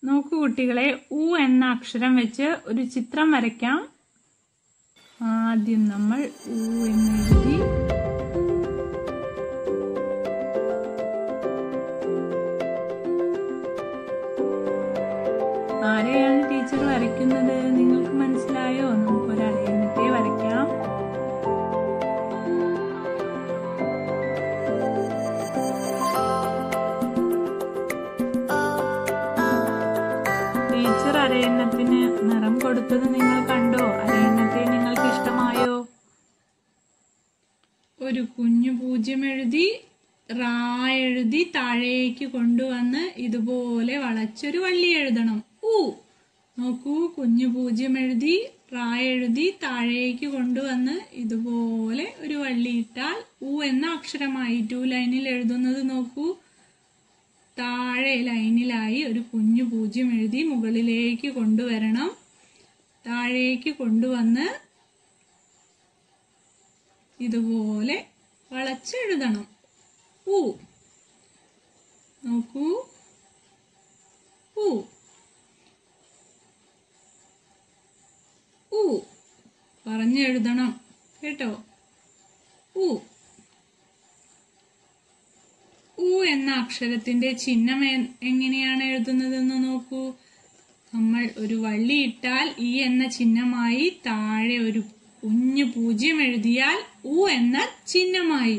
നോക്കൂ കുട്ടികളെ ഉ എന്ന അക്ഷരം വെച്ച് ഒരു ചിത്രം വരയ്ക്കാം ആദ്യം നമ്മൾ ഉ എന്ന് എഴുതി ആരെയാണ് ടീച്ചർ വരയ്ക്കുന്നത് നിങ്ങൾക്ക് മനസ്സിലായോ നമുക്ക് ഒരടയന്നത്തെ വരയ്ക്കാം ടീച്ചർ അരയന്നത്തിന് നിറം കൊടുത്തത് നിങ്ങൾ കണ്ടോ അരയന്നത്തെ നിങ്ങൾക്ക് ഇഷ്ടമായോ ഒരു കുഞ്ഞു പൂജ്യം എഴുതി റാ എഴുതി താഴേക്ക് കൊണ്ടുവന്ന് ഇതുപോലെ വളച്ചൊരു വള്ളി എഴുതണം ഊ നോക്കൂ കുഞ്ഞു പൂജ്യം എഴുതി റാ എഴുതി താഴേക്ക് കൊണ്ടുവന്ന് ഇതുപോലെ ഒരു വള്ളി ഇട്ടാൽ ഊ എന്ന അക്ഷരമായി ടു ലൈനിൽ എഴുതുന്നത് നോക്കൂ താഴെ ലൈനിലായി ഒരു കുഞ്ഞു പൂജ്യം എഴുതി മുകളിലേക്ക് കൊണ്ടുവരണം താഴേക്ക് കൊണ്ടുവന്ന് ഇതുപോലെ വളച്ചെഴുതണം ഊ നോക്കൂ ഊ ഊ പറഞ്ഞെഴുതണം കേട്ടോ ഊ ഉ എന്ന അക്ഷരത്തിന്റെ ചിഹ്നം എ- എങ്ങനെയാണ് എഴുതുന്നതെന്ന് നോക്കൂ നമ്മൾ ഒരു വള്ളി ഇട്ടാൽ ഈ എന്ന ചിഹ്നമായി താഴെ ഒരു കുഞ്ഞു പൂജ്യം എഴുതിയാൽ ഉ എന്ന ചിഹ്നമായി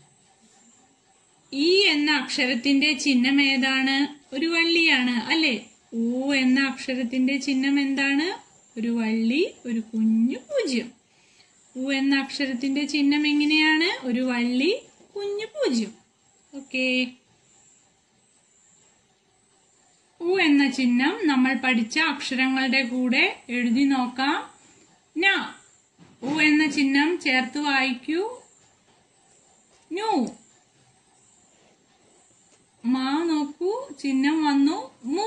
ഈ എന്ന അക്ഷരത്തിന്റെ ചിഹ്നം ഏതാണ് ഒരു വള്ളിയാണ് അല്ലെ ഉ എന്ന അക്ഷരത്തിന്റെ ചിഹ്നം എന്താണ് ഒരു വള്ളി ഒരു കുഞ്ഞു പൂജ്യം ഉ എന്ന അക്ഷരത്തിന്റെ ചിഹ്നം എങ്ങനെയാണ് ഒരു വള്ളി കുഞ്ഞു പൂജ്യം ഓക്കെ ഉ എന്ന ചിഹ്നം നമ്മൾ പഠിച്ച അക്ഷരങ്ങളുടെ കൂടെ എഴുതി നോക്കാം ന ഉ എന്ന ചിഹ്നം ചേർത്ത് വായിക്കൂ ന്യൂ മാ നോക്കൂ ചിഹ്നം വന്നു മൂ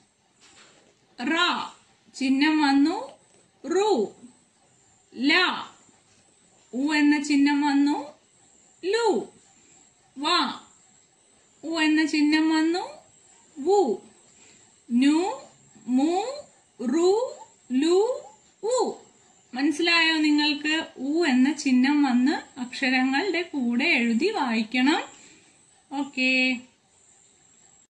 റ ചിഹ്നം വന്നു റു ല ഉ എന്ന ചിഹ്നം വന്നു ലു വാ ഉ എന്ന ചിഹ്നം വന്നു വു നു മു റു ലു ഉ മനസ്സിലായോ നിങ്ങൾക്ക് ഉ എന്ന ചിഹ്നം വന്ന് അക്ഷരങ്ങളുടെ കൂടെ എഴുതി വായിക്കണം ഓക്കേ